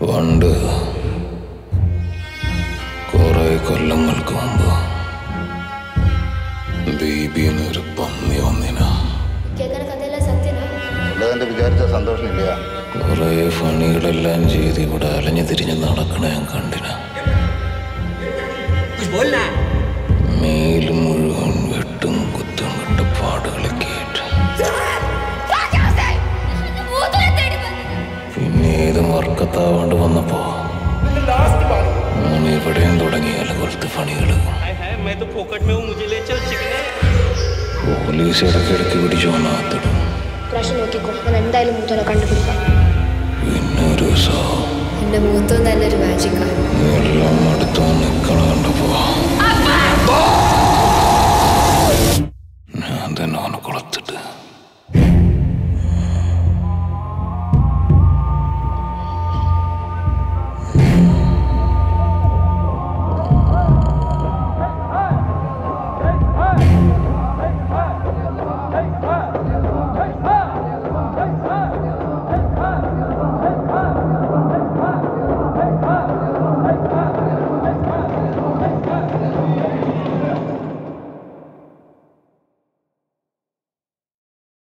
പണ്ട് കുറെ കൊല്ലങ്ങൾക്ക് മുമ്പ് ബേബി എന്നൊരു പന്നി വന്നിന കേൾക്കുന്ന കഥയെല്ലാം സത്യനാ ഉള്ളതിന്റെ വിചാരിച്ച സന്തോഷമില്ല കുറെ പണികളെല്ലാം ചെയ്ത് ഇവിടെ അലഞ്ഞു തിരിഞ്ഞ് നടക്കണ ഞാൻ കണ്ടിന कुछ बोलना है മേൽ മുഴുവൻ വെട്ടും കുത്തും കണ്ട പാടുകളൊക്കെ ആയിട്ട് പിന്നെ ഏത് മറക്കത്താവാണ്ട് വന്നപ്പോ മോനെ എവിടെയും തുടങ്ങി അലകൊലത്ത് പണികള് हाय हाय मैं तो फोकट में हूँ मुझे ले चल चिकने പോലീസ് ഇടയ്ക്കിടയ്ക്ക് പിടിച്ചു വന്നാത്തിടും പ്രാവശ്യം നോക്കിക്കോ ഞാൻ എന്തായാലും മൂത്തോനെ കണ്ടുപിടിക്കാം പിന്നെ ഒരു ദിവസം എന്റെ മൂത്തോ നല്ലൊരു മാജിക്കാണ് എല്ലാം അടുത്ത് നിൽക്കണ കണ്ടപ്പോ